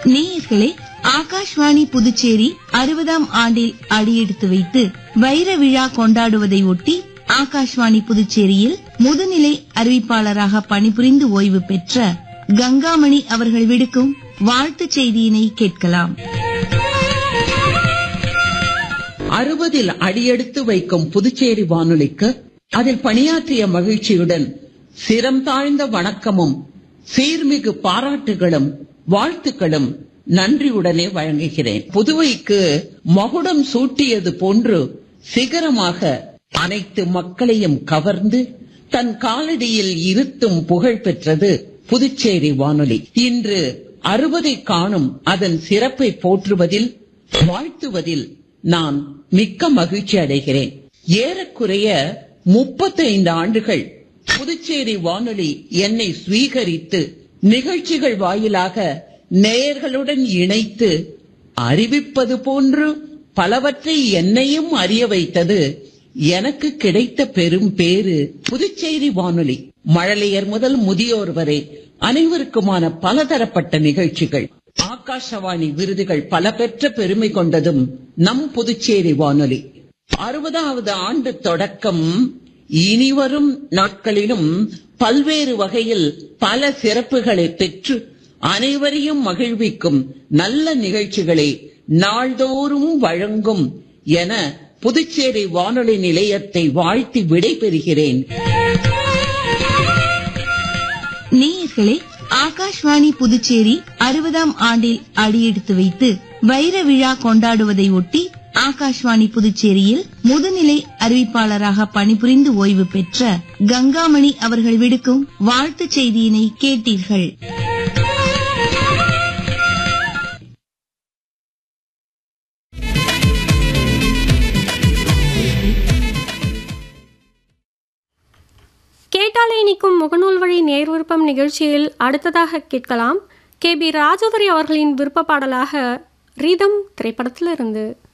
நேயர்களே ஆகாஷ்வாணி புதுச்சேரி அறுபதாம் ஆண்டில் அடியெடுத்து வைத்து வைர விழா கொண்டாடுவதை ஒட்டி ஆகாஷ்வாணி புதுச்சேரியில் முதுநிலை அறிவிப்பாளராக பணிபுரிந்து ஓய்வு பெற்ற கங்காமணி அவர்கள் விடுக்கும் வாழ்த்துச் செய்தியினை கேட்கலாம் அறுபதில் அடியெடுத்து வைக்கும் புதுச்சேரி வானொலிக்கு அதில் பணியாற்றிய மகிழ்ச்சியுடன் சிரம் தாழ்ந்த வணக்கமும் சீர்மிகு பாராட்டுகளும் வாழ்த்துக்களும் நன்றியுடனே வழங்குகிறேன் புதுவைக்கு மகுடம் சூட்டியது போன்று சிகரமாக அனைத்து மக்களையும் கவர்ந்து தன் காலடியில் இருத்தும் புகழ் பெற்றது புதுச்சேரி வானொலி இன்று அறுபதை காணும் அதன் சிறப்பை போற்றுவதில் வாழ்த்துவதில் நான் மிக்க மகிழ்ச்சி அடைகிறேன் ஏறக்குறைய முப்பத்தைந்து ஆண்டுகள் புதுச்சேரி வானொலி என்னை ஸ்வீகரித்து நிகழ்ச்சிகள் வாயிலாக நேயர்களுடன் இணைத்து அறிவிப்பது போன்று பலவற்றை என்னையும் அறிய வைத்தது எனக்கு கிடைத்த பெரும் பேரு புதுச்சேரி வானொலி மழலையர் முதல் முதியோர் வரை அனைவருக்குமான பலதரப்பட்ட நிகழ்ச்சிகள் ஆகாஷவாணி விருதுகள் பல பெற்ற பெருமை கொண்டதும் நம் புதுச்சேரி வானொலி அறுபதாவது ஆண்டு தொடக்கம் இனிவரும் நாட்களிலும் பல்வேறு வகையில் பல சிறப்புகளை பெற்று அனைவரையும் மகிழ்விக்கும் நல்ல நிகழ்ச்சிகளை நாள்தோறும் வழங்கும் என புதுச்சேரி வானொலி நிலையத்தை வாழ்த்தி விடைபெறுகிறேன் நேயர்களே ஆகாஷ்வாணி புதுச்சேரி அறுபதாம் ஆண்டில் அடியெடுத்து வைத்து வைர விழா கொண்டாடுவதை ஒட்டி ஆகாஷ்வாணி புதுச்சேரியில் முதுநிலை அறிவிப்பாளராக பணிபுரிந்து ஓய்வு பெற்ற கங்காமணி அவர்கள் விடுக்கும் வாழ்த்துச் செய்தியினை கேட்டீர்கள் கேட்டாலே நிற்கும் முகநூல் வழி நேர் விருப்பம் நிகழ்ச்சியில் அடுத்ததாக கேட்கலாம் கே பி ராஜதுரை அவர்களின் விருப்ப பாடலாக ரிதம் திரைப்படத்திலிருந்து